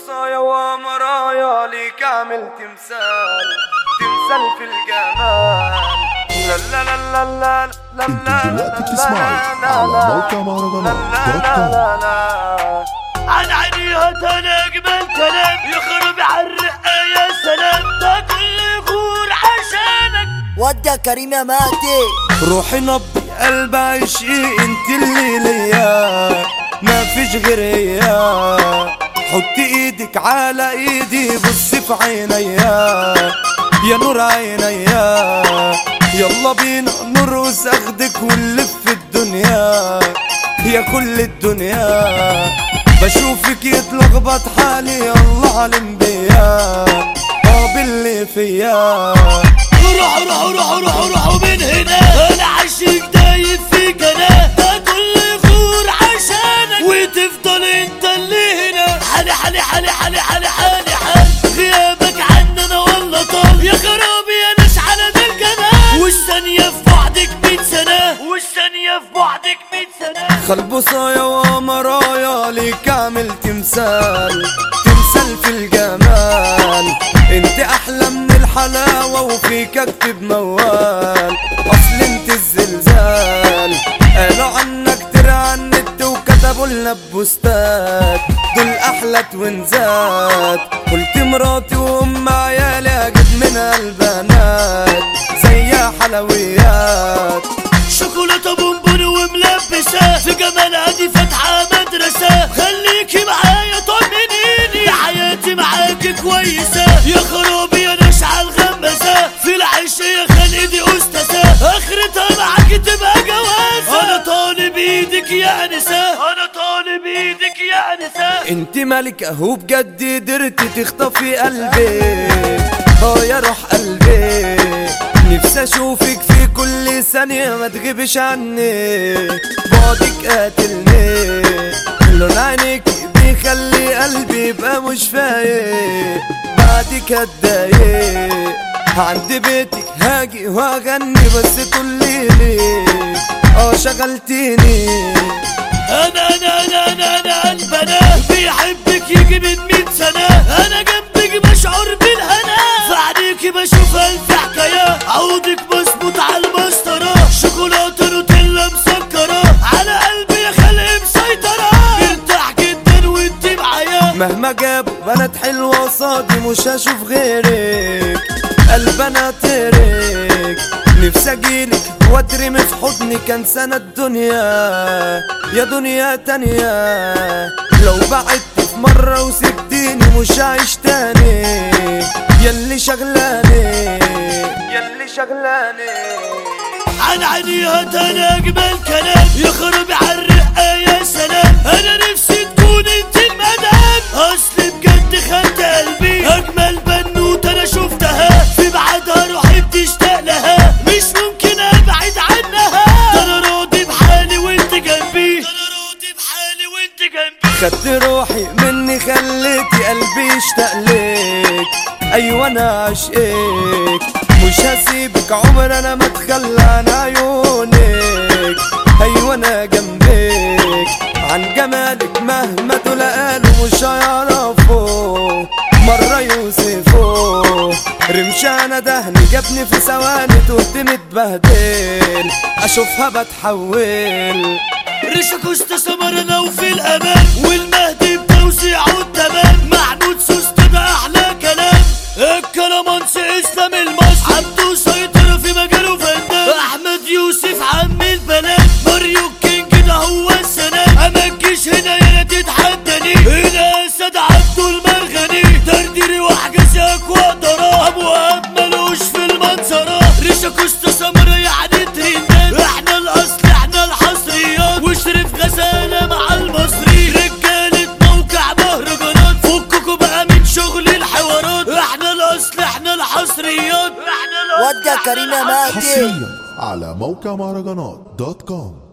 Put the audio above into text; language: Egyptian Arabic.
وصايا ومرايا ليك عامل تمثال تمثال في الجمال لا لا لا لا لا لا انتوا لا دلوقتي لا بتسمعوا لا على لا موقع مهرجانات دوت كوم لا لا عن عينيها انا اجمل كلام يخرب على الرقه يا سلام ده كل يغور عشانك ودي يا كريم يا مهدي روحي نبضي قلب عشقي انت اللي ليا ما فيش غير هي حط ايدك على ايدي بص في عينيا يا نور عينيا يلا بينا نرقص اخدك ونلف الدنيا يا كل الدنيا بشوفك يتلخبط حالي الله علم بيا اه باللي فيا روحوا روحوا روحوا روحوا روحوا من هنا انا عاشق دايب فيك انا ده كل يغور عشانك وتفضل انت اللي هنا حالي حالي حالي حالي حالي حالي حالي غيابك عننا والله طال يا خرابي يا ناس على ده الجمال والثانية في بعدك 100 سنة والثانية في بعدك 100 سنة خلبصايا ومرايا ليك عامل تمثال تمثال في الجمال انت احلى من الحلاوة وفيك اكتب موال اصل انت الزلزال قالوا عنك ترى عن النت وكتبوا لنا ببوستات دول احلى توينزات قلت مراتي وام عيالي اجيب منها البنات زي حلويات شوكولاتة بونبون وملبسة في جمالها دي فاتحة مدرسة خليكي معايا طمنيني يا حياتي معاكي كويسة يا خرابي يا نشعة الغمسة في العيش يا خلقي دي أستاذة آخرتها معاكي تبقى جوازة أنا طالب إيدك يا أنسة أنا طالب إيدك يا أنسة انت مالك اهو بجد قدرتي تخطفي قلبي اه يا روح قلبي نفسي اشوفك في كل ثانية ما تغيبش عني بعدك قاتلني لون عينيك بيخلي قلبي يبقى مش فايق بعدك اتضايق عند بيتك هاجي واغني بس تقولي لي اه شغلتيني انا انا انا انا انا البنا بيحبك يجي من 100 سنة انا جنبك بشعر بالهنا في عينيكي بشوف الف حكاية عودك مظبوط على المسطرة شوكولاتة نوتيلا مسكرة على قلبي يا خلق مسيطرة مرتاح جدا وانت معايا مهما جابوا بنات حلوة قصادي مش هشوف غيرك قلب انا ترك نفسي اجيلك واترمي في حضني كان سنة الدنيا يا دنيا تانية لو بعدت في مرة وسبتيني مش هعيش تاني ياللي شغلاني ياللي شغلاني عن عينيها انا اجمل كلام يخرب على الرقه يا سلام انا نفسي تكون انت المدام اصل بجد خدت قلبي اجمل بنوت انا شفتها في بعدها روحي بتشتاق لها مش ممكن ابعد عنها ده انا راضي بحالي وانت جنبي ده انا راضي بحالي وانت جنبي خدت روحي مني خليتي قلبي يشتاق لك ايوه انا عشقك مش هسيبك عمر انا ما اتخلى عن عيونك ايوه انا جنبك عن جمالك مهما دول قالوا مش هيعرفوا مرة يوصفوا رمشانة دهني جابني في ثواني تهت متبهدل اشوفها بتحول ريشة كوستا سمرنا وفي الامان والمهدي بتوسيعه التمام محمود سوست ده احلى كلام الكلامانس اسلام المصري عبده سيطر في مجاله فنان احمد يوسف عم البلد ماريو كينج ده هو السنان اما تجيش هنا يا تتحداني هنا اسد عبده المرغني درديري واحجزك واقدر ابو اب ملوش في المنظره ريشة كوستا سمرة يعني ترندات احنا الاصل احنا الحصريات وشريف غزالة مع المصري رجالة موقع مهرجانات فككوا بقى من شغل الحوارات احنا الاصل احنا الحصريات احنا الاصل ودي يا كريم يا مهدي حصريا على موقع مهرجانات دوت كوم